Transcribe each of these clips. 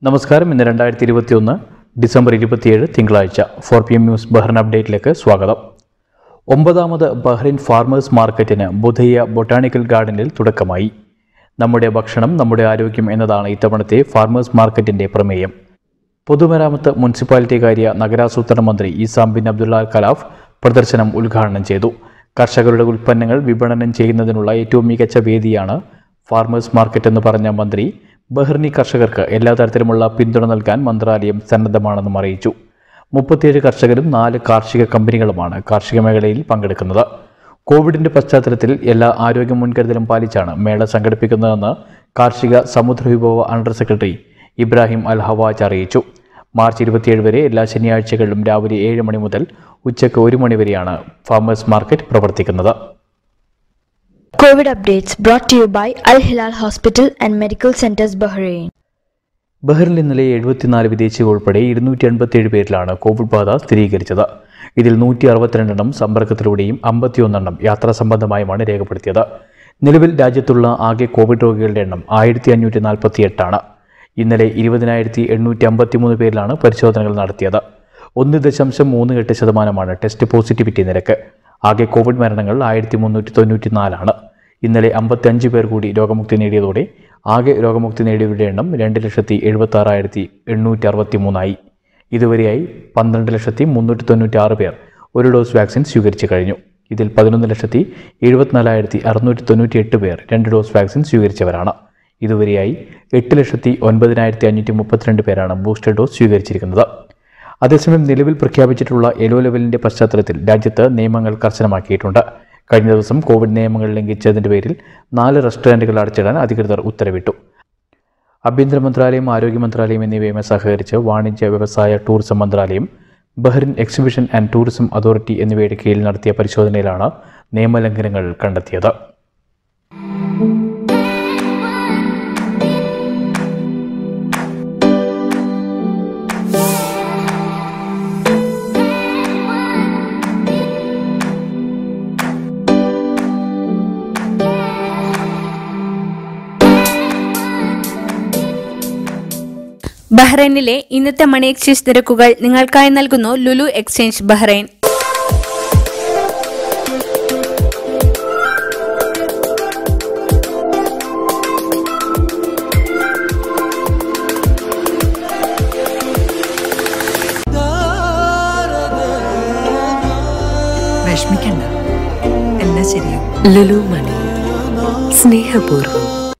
നമസ്കാരം ഇന്ന് രണ്ടായിരത്തി ഇരുപത്തി ഒന്ന് ഡിസംബർ ഇരുപത്തിയേഴ് തിങ്കളാഴ്ച four P M news Bahrain അപ്ഡേറ്റിലേക്ക് സ്വാഗതം ഒമ്പതാമത് ബഹ്റിൻ ഫാർമേഴ്സ് മാർക്കറ്റിന് ബുധയ്യ ബൊട്ടാണിക്കൽ ഗാർഡനിൽ തുടക്കമായി നമ്മുടെ ഭക്ഷണം നമ്മുടെ ആരോഗ്യം എന്നതാണ് ഇത്തവണത്തെ ഫാർമേഴ്സ് മാർക്കറ്റിന്റെ പ്രമേയം പൊതുമരാമത്ത് മുനിസിപ്പാലിറ്റി കാര്യ നഗരാസൂത്രണ മന്ത്രി ഇസാം ബിൻ അബ്ദുള്ള കലാഫ് പ്രദർശനം ഉദ്ഘാടനം ചെയ്തു കർഷകരുടെ ഉൽപ്പന്നങ്ങൾ വിപണനം ചെയ്യുന്നതിനുള്ള ഏറ്റവും മികച്ച വേദിയാണ് ഫാർമേഴ്സ് മാർക്കറ്റ് എന്ന് പറഞ്ഞ മന്ത്രി ബഹ്റിനി കർഷകർക്ക് എല്ലാ തരത്തിലുമുള്ള പിന്തുണ നൽകാൻ മന്ത്രാലയം സന്നദ്ധമാണെന്നും അറിയിച്ചു മുപ്പത്തിയേഴ് കർഷകരും നാല് കാർഷിക കമ്പനികളുമാണ് കാർഷിക മേഖലയിൽ പങ്കെടുക്കുന്നത് കോവിഡിന്റെ പശ്ചാത്തലത്തിൽ എല്ലാ ആരോഗ്യ മുൻകരുതലും പാലിച്ചാണ് മേള സംഘടിപ്പിക്കുന്നതെന്ന് കാർഷിക സമുദ്രവിഭവ under secretary Ibrahim Al Hawaj അറിയിച്ചു മാർച്ച് ഇരുപത്തിയേഴ് വരെ എല്ലാ ശനിയാഴ്ചകളിലും രാവിലെ ഏഴ് മണി മുതൽ ഉച്ചയ്ക്ക് ഒരു മണി വരെയാണ് ഫാമേഴ്സ് മാർക്കറ്റ് പ്രവർത്തിക്കുന്നത് COVID updates brought to you by Al Hilal Hospital and Medical Centers Bahrain. ബഹ്റിൽ ഇന്നലെ എഴുപത്തിനാല് വിദേശികൾ ഉൾപ്പെടെ ഇരുന്നൂറ്റി എൺപത്തിയേഴ് പേരിലാണ് കോവിഡ് ബാധ സ്ഥിരീകരിച്ചത് ഇതിൽ നൂറ്റി അറുപത്തിരണ്ടെണ്ണം സമ്പർക്കത്തിലൂടെയും അമ്പത്തിയൊന്നെണ്ണം യാത്രാ സംബന്ധമായുമാണ് രേഖപ്പെടുത്തിയത് നിലവിൽ രാജ്യത്തുള്ള ആകെ കോവിഡ് രോഗികളുടെ എണ്ണം ആയിരത്തി അഞ്ഞൂറ്റി നാൽപ്പത്തി എട്ടാണ് ഇന്നലെ ഇരുപതിനായിരത്തി എണ്ണൂറ്റി അമ്പത്തിമൂന്ന് പേരിലാണ് പരിശോധനകൾ നടത്തിയത് ഒന്ന് ദശാംശം മൂന്ന് എട്ട് ശതമാനമാണ് ടെസ്റ്റ് പോസിറ്റിവിറ്റി നിരക്ക് ആകെ കോവിഡ് മരണങ്ങൾ ആയിരത്തി മുന്നൂറ്റി തൊണ്ണൂറ്റി നാലാണ് ഇന്നലെ അമ്പത്തിയഞ്ച് പേർ കൂടി രോഗമുക്തി നേടിയതോടെ ആകെ രോഗമുക്തി നേടിയവരുടെ എണ്ണം രണ്ട് ലക്ഷത്തി എഴുപത്തി ആറായിരത്തി എണ്ണൂറ്റി അറുപത്തി മൂന്നായി ഇതുവരെയായി പന്ത്രണ്ട് ലക്ഷത്തി മുന്നൂറ്റി തൊണ്ണൂറ്റി ആറ് പേർ ഒരു ഡോസ് വാക്സിൻ സ്വീകരിച്ചു കഴിഞ്ഞു ഇതിൽ പതിനൊന്ന് ലക്ഷത്തി എഴുപത്തിനാലായിരത്തി അറുന്നൂറ്റി തൊണ്ണൂറ്റി എട്ട് പേർ രണ്ട് ഡോസ് വാക്സിൻ സ്വീകരിച്ചവരാണ് ഇതുവരെയായി എട്ട് ലക്ഷത്തി ഒൻപതിനായിരത്തി അഞ്ഞൂറ്റി മുപ്പത്തിരണ്ട് പേരാണ് ബൂസ്റ്റർ ഡോസ് സ്വീകരിച്ചിരിക്കുന്നത് അതേസമയം നിലവിൽ പ്രഖ്യാപിച്ചിട്ടുള്ള യെല്ലോ ലെവലിന്റെ പശ്ചാത്തലത്തിൽ രാജ്യത്ത് നിയമങ്ങൾ കർശനമാക്കിയിട്ടുണ്ട് കഴിഞ്ഞ ദിവസം കോവിഡ് നിയമങ്ങൾ ലംഘിച്ചതിന്റെ പേരിൽ നാല് റെസ്റ്റോറൻറ്റുകൾ അടച്ചിടാൻ അധികൃതർ ഉത്തരവിട്ടു ആഭ്യന്തര മന്ത്രാലയം ആരോഗ്യ മന്ത്രാലയം എന്നിവയുമായി സഹകരിച്ച് വാണിജ്യ വ്യവസായ ടൂറിസം മന്ത്രാലയം Bahrain exhibition and tourism authority എന്നിവയുടെ കീഴിൽ നടത്തിയ പരിശോധനയിലാണ് നിയമലംഘനങ്ങൾ കണ്ടെത്തിയത് ബഹ്റൈനിലെ ഇന്നത്തെ മണി എക്സ്ചേഞ്ച് നിരക്കുകൾ നിങ്ങൾക്കായി നൽകുന്നു ലുലു എക്സ്ചേഞ്ച് ബഹ്റൈൻ വിഷമിക്കണ്ട എല്ലാം ശരിയാവും ലുലു മണി സ്നേഹപൂർവ്വം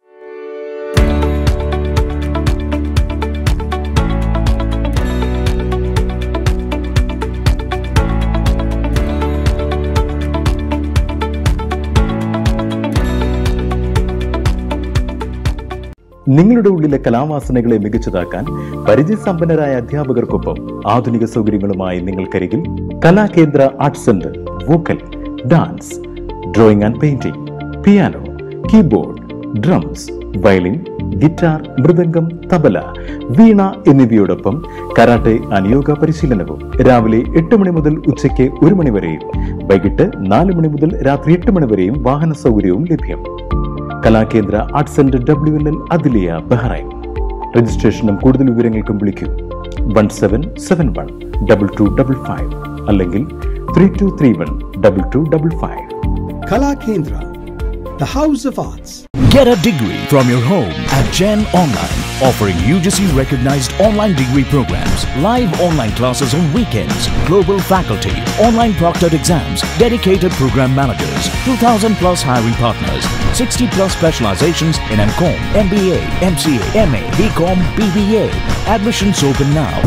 നിങ്ങളുടെ ഉള്ളിലെ കലാവാസനകളെ മികച്ചതാക്കാൻ പരിചയസമ്പന്നരായ അധ്യാപകർക്കൊപ്പം ആധുനിക സൗകര്യങ്ങളുമായി നിങ്ങൾക്കരികിൽ Kalakendra art centre vocal dance drawing and painting piano keyboard drums violin guitar മൃദംഗം തബല വീണ എന്നിവയോടൊപ്പം കരാട്ടെ അനുയോഗ പരിശീലനവും രാവിലെ എട്ട് മണി മുതൽ ഉച്ചയ്ക്ക് ഒരു മണി വരെയും വൈകിട്ട് നാല് മണി മുതൽ രാത്രി എട്ട് മണി വരെയും വാഹന സൗകര്യവും ലഭ്യം Kalakendra art centre W L L Adliya Bahrain രജിസ്ട്രേഷനും കൂടുതൽ വിവരങ്ങൾക്കും വിളിക്കൂ one seven seven one double two double five അല്ലെങ്കിൽ three two three one double two double five Kala Kendra, the House of Arts. Get a degree from your home at Gen Online, offering UGC recognized online degree programs, live online classes on weekends, global faculty, online proctored exams, dedicated program managers, 2000 plus hiring partners, 60 plus specializations in MCOM, MBA, MCA, MA, BCom, BBA. Admissions open now.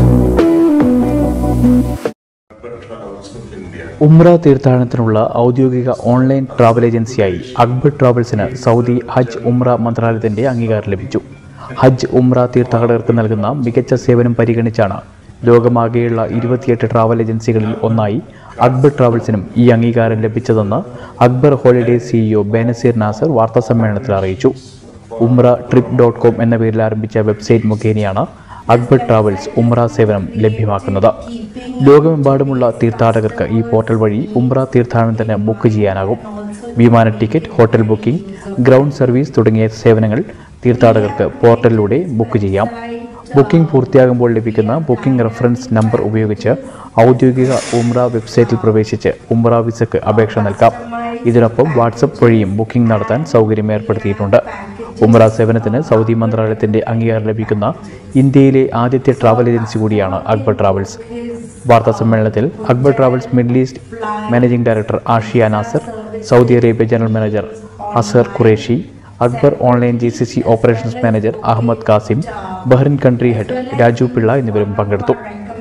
ഉംറ തീർത്ഥാടനത്തിനുള്ള ഔദ്യോഗിക online travel ഏജൻസിയായി അക്ബർ ട്രാവൽസിന് Saudi ഹജ്ജ് ഉംറ മന്ത്രാലയത്തിന്റെ അംഗീകാരം ലഭിച്ചു ഹജ്ജ് ഉംറ തീർത്ഥാടകർക്ക് നൽകുന്ന മികച്ച സേവനം പരിഗണിച്ചാണ് ലോകമാകെയുള്ള ഇരുപത്തിയെട്ട് ട്രാവൽ ഏജൻസികളിൽ ഒന്നായി അക്ബർ ട്രാവൽസിനും ഈ അംഗീകാരം ലഭിച്ചതെന്ന് അക്ബർ ഹോളിഡേ സിഇഒ ബെനസീർ നാസർ വാർത്താസമ്മേളനത്തിൽ അറിയിച്ചു ഉംറ ട്രിപ്പ് ഡോട്ട് കോം എന്ന പേരിൽ ആരംഭിച്ച വെബ്സൈറ്റ് മുഖേനയാണ് അക്ബർ ട്രാവൽസ് ഉംറ സേവനം ലഭ്യമാക്കുന്നത് ലോകമെമ്പാടുമുള്ള തീർത്ഥാടകർക്ക് ഈ പോർട്ടൽ വഴി ഉംറ തീർത്ഥാടനത്തിന് ബുക്ക് ചെയ്യാനാകും വിമാന ticket hotel booking ground service തുടങ്ങിയ സേവനങ്ങൾ തീർത്ഥാടകർക്ക് പോർട്ടലിലൂടെ ബുക്ക് ചെയ്യാം ബുക്കിംഗ് പൂർത്തിയാകുമ്പോൾ ലഭിക്കുന്ന ബുക്കിംഗ് റെഫറൻസ് നമ്പർ ഉപയോഗിച്ച് ഔദ്യോഗിക ഉംറ വെബ്സൈറ്റിൽ പ്രവേശിച്ച് ഉംറ വിസയ്ക്ക് അപേക്ഷ നൽകാം ഇതിനൊപ്പം വാട്സപ്പ് വഴിയും ബുക്കിംഗ് നടത്താൻ സൗകര്യം ഏർപ്പെടുത്തിയിട്ടുണ്ട് ഉംറ സേവനത്തിന് സൗദി മന്ത്രാലയത്തിന്റെ അംഗീകാരം ലഭിക്കുന്ന ഇന്ത്യയിലെ ആദ്യത്തെ ട്രാവൽ ഏജൻസി കൂടിയാണ് അക്ബർ ട്രാവൽസ് വാർത്താ സമ്മേളനത്തിൽ Akbar travels Middle East managing director Ashiya Nasser Saudi Arabia general manager Azhar Qureshi Akbar online G C C operations manager Ahmed Kasim Bahrain country head Raju Pillai എന്നിവരും പങ്കെടുത്തു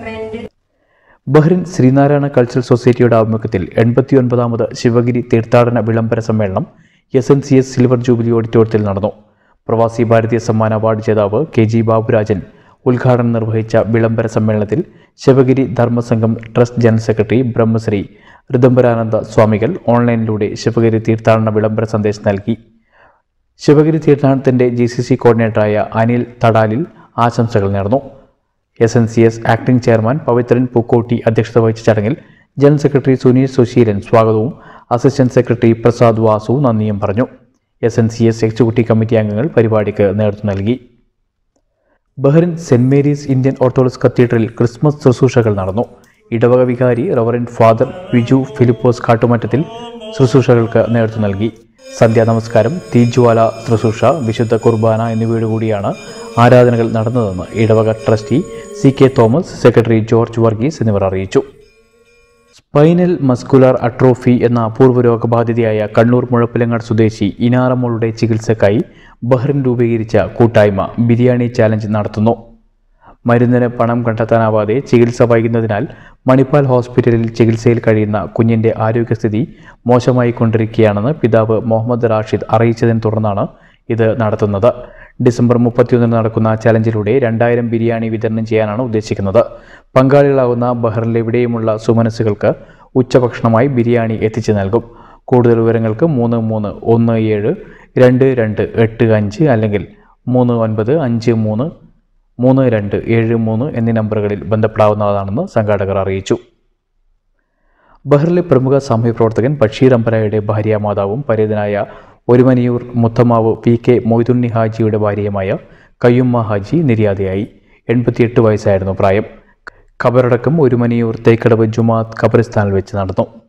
ബഹ്റിൻ ശ്രീനാരായണ കൾച്ചറൽ സൊസൈറ്റിയുടെ ആഭിമുഖ്യത്തിൽ എൺപത്തിയൊൻപതാമത് ശിവഗിരി തീർത്ഥാടന വിളംബര സമ്മേളനം S N C S silver jubilee ഓഡിറ്റോറിയത്തിൽ നടന്നു പ്രവാസി ഭാരതീയ സമ്മാൻ അവാർഡ് ജേതാവ് കെ ജി ബാബുരാജൻ ഉദ്ഘാടനം നിർവഹിച്ച വിളംബര സമ്മേളനത്തിൽ Sivagiri Dharmasangham trust general secretary Brahmasri Rithambharananda സ്വാമികൾ ഓൺലൈനിലൂടെ ശിവഗിരി തീർത്ഥാടന വിളംബര സന്ദേശം നൽകി ശിവഗിരി തീർത്ഥാടനത്തിന്റെ ജി സി സി കോർഡിനേറ്ററായ അനിൽ തടാലിൽ ആശംസകൾ നേർന്നു S N C S acting chairman Pavithran Pookkotti അധ്യക്ഷത വഹിച്ച ചടങ്ങിൽ ജനറൽ സെക്രട്ടറി സുനീൽ സുശീലൻ സ്വാഗതവും അസിസ്റ്റന്റ് സെക്രട്ടറി പ്രസാദ് വാസു നന്ദിയും പറഞ്ഞു S N C S executive committee അംഗങ്ങൾ പരിപാടിക്ക് നേതൃത്വം നൽകി Bahrain Saint Mary's Indian Orthodox കത്തീഡ്രലിൽ ക്രിസ്മസ് ശുശ്രൂഷകൾ നടന്നു ഇടവക വികാരി റവറൻ ഫാദർ വിജു ഫിലിപ്പോസ് കാട്ടുമറ്റത്തിൽ ശുശ്രൂഷകൾക്ക് നേതൃത്വം നൽകി സന്ധ്യാ നമസ്കാരം തീജ്വാല ശുശ്രൂഷ വിശുദ്ധ കുർബാന എന്നിവയോടുകൂടിയാണ് ആരാധനകൾ നടന്നതെന്ന് ഇടവക trustee C K Thomas secretary George Varghese എന്നിവർ അറിയിച്ചു സ്പൈനൽ മസ്കുലാർ അട്രോഫി എന്ന അപൂർവ രോഗബാധിതയായ കണ്ണൂർ മുഴപ്പിലങ്ങാട് സ്വദേശി ഇനാറമോളുടെ ചികിത്സക്കായി ബഹ്റിൻ രൂപീകരിച്ച കൂട്ടായ്മ ബിരിയാണി ചാലഞ്ച് നടത്തുന്നു മരുന്നിന് പണം കണ്ടെത്താനാവാതെ ചികിത്സ വൈകുന്നതിനാൽ മണിപ്പാൽ ഹോസ്പിറ്റലിൽ ചികിത്സയിൽ കഴിയുന്ന കുഞ്ഞിന്റെ ആരോഗ്യസ്ഥിതി മോശമായി കൊണ്ടിരിക്കുകയാണെന്ന് പിതാവ് മുഹമ്മദ് റാഷിദ് അറിയിച്ചതിനെ തുടർന്നാണ് ഇത് നടത്തുന്നത് ഡിസംബർ മുപ്പത്തിയൊന്നിന് നടക്കുന്ന ചലഞ്ചിലൂടെ രണ്ടായിരം ബിരിയാണി വിതരണം ചെയ്യാനാണ് ഉദ്ദേശിക്കുന്നത് പങ്കാളികളാകുന്ന ബഹ്റിനിലെവിടെയുമുള്ള സുമനസ്സുകൾക്ക് ഉച്ചഭക്ഷണമായി ബിരിയാണി എത്തിച്ചു നൽകും കൂടുതൽ വിവരങ്ങൾക്ക് മൂന്ന് മൂന്ന് ഒന്ന് ഏഴ് രണ്ട് രണ്ട് എട്ട് അഞ്ച് അല്ലെങ്കിൽ മൂന്ന് ഒൻപത് അഞ്ച് മൂന്ന് മൂന്ന് രണ്ട് ഏഴ് മൂന്ന് എന്നീ നമ്പറുകളിൽ ബന്ധപ്പെടാവുന്നതാണെന്ന് സംഘാടകർ അറിയിച്ചു ബഹ്റിലെ പ്രമുഖ സാമൂഹ്യ പ്രവർത്തകൻ ബഷീർ അമ്പലയുടെ ഭാര്യാമാതാവും പരേതനായ ഒരുമനിയൂർ മുത്തമാവ് പി കെ മൊയ്തുണ്ണി ഹാജിയുടെ ഭാര്യയുമായ കയ്യുമ്മ ഹാജി നിര്യാതയായി എൺപത്തിയെട്ട് വയസ്സായിരുന്നു പ്രായം ഖബറടക്കം ഒരുമനിയൂർ തേക്കടവ് ജുമാത്ത് ഖബറിസ്ഥാനിൽ വെച്ച് നടന്നു